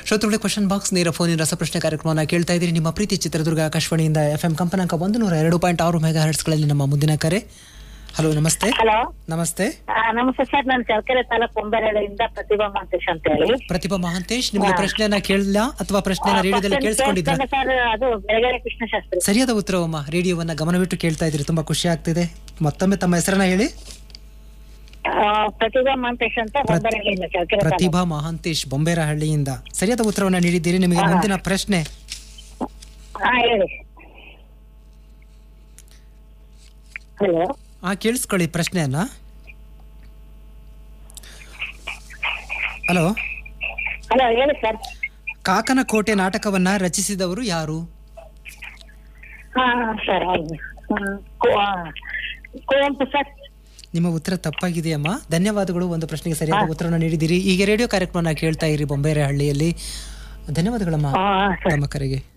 ಶ್ರೋತೃಗಳೇ question box ನೇರ ಫೋನಿನ ರಸಪ್ರಶ್ನೆ ಕಾರ್ಯಕ್ರಮವನ್ನು ಕೇಳ್ತಾ ಇದ್ದೀರಿ ನಿಮ್ಮ ಪ್ರೀತಿ ಚಿತ್ರದುರ್ಗ ಆಕಾಶವಾಣಿಯಿಂದ ಎಫ್ ಎಂ ಕಂಪನಾಂಕ ಒಂದು ನೂರ ಎರಡು ಪಾಯಿಂಟ್ ಆರು ಮೆಗಾ ಹರ್ಟ್ಸ್ಗಳಲ್ಲಿ ನಮ್ಮ ಮುಂದಿನ ಕರೆ ಹಲೋ ನಮಸ್ತೆ ಹಲೋ ನಮಸ್ತೆ ನಮಸ್ತೆ ಸರ್ ನಾನು ಚಳ್ಳಕೆರೆ ತಾಲೂಕು ಒಂಬೆರಳಿಂದ ಪ್ರತಿಭಾ ಮಾಂತೇಶ್ ಅಂತ ಹೇಳಿ ಪ್ರತಿಭಾ ಮಹಾಂತೇಶ್ ನಿಮಗೆ ಪ್ರಶ್ನೆಯನ್ನ ಕೇಳಿಲ್ಲ ಅಥವಾ ಪ್ರಶ್ನೆಯನ್ನ ರೇಡಿಯೋದಲ್ಲಿ ಕೇಳಿಸ್ಕೊಂಡಿದ್ರ ಸರ್ ಅದು ಬೆಳಗೆರೆ ಕೃಷ್ಣ ಶಾಸ್ತ್ರಿ ಸರಿಯಾದ ಉತ್ತರವಮ್ಮ ರೇಡಿಯೋವನ್ನ ಗಮನವಿಟ್ಟು ಕೇಳ್ತಾ ಇದ್ರಿ ತುಂಬಾ ಖುಷಿ ಆಗ್ತಿದೆ ಮತ್ತೊಮ್ಮೆ ತಮ್ಮ ಹೆಸರನ್ನ ಹೇಳಿ ಆ, ಪ್ರತಿಭಾ ಮಾಂತೇಶ್ ಅಂತ ಒಂಬೆರಳಿಂದ ಚಳ್ಳಕೆರೆ ತಾಲೂಕು. ಪ್ರತಿಭಾ ಮಹಾಂತೇಶ್ ಬೊಂಬೇರಹಳ್ಳಿಯಿಂದ ಸರಿಯಾದ ಉತ್ತರವನ್ನ ನೀಡಿದ್ದೀರಿ ನಿಮಗೆ ಮುಂದಿನ ಪ್ರಶ್ನೆ ಹಾ ಹೇಳಿ ಹಲೋ ಆ ಕೇಳಿಸ್ಕೊಳ್ಳಿ ಪ್ರಶ್ನೆಯನ್ನ ಹಲೋ ಹಲೋ ಹೇಳಿ ಸರ್ ಕಾಕನ ಕೋಟೆ ನಾಟಕವನ್ನ ರಚಿಸಿದವರು ಯಾರು ಹಾ ಸರ್ ಹೌದು ಹ್ಮ್. ಕು- ಆ, ಕುವೆಂಪು ಸರ್ ನಿಮ್ಮ ಉತ್ತರ ತಪ್ಪಾಗಿದೆಯಮ್ಮ ಧನ್ಯವಾದಗಳು ಒಂದು ಪ್ರಶ್ನೆಗೆ ಸರಿಯಾದ ಉತ್ತರವನ್ನು ನೀಡಿದ್ದೀರಿ ಈಗ ರೇಡಿಯೋ ಕಾರ್ಯಕ್ರಮನ ಕೇಳ್ತಾ ಇರಿ ಬೊಂಬೇರೆ ಹಳ್ಳಿಯಲ್ಲಿ ಧನ್ಯವಾದಗಳಮ್ಮ ಹಾ ಸರ್ ತಮ್ಮ ಕರೆಗೆ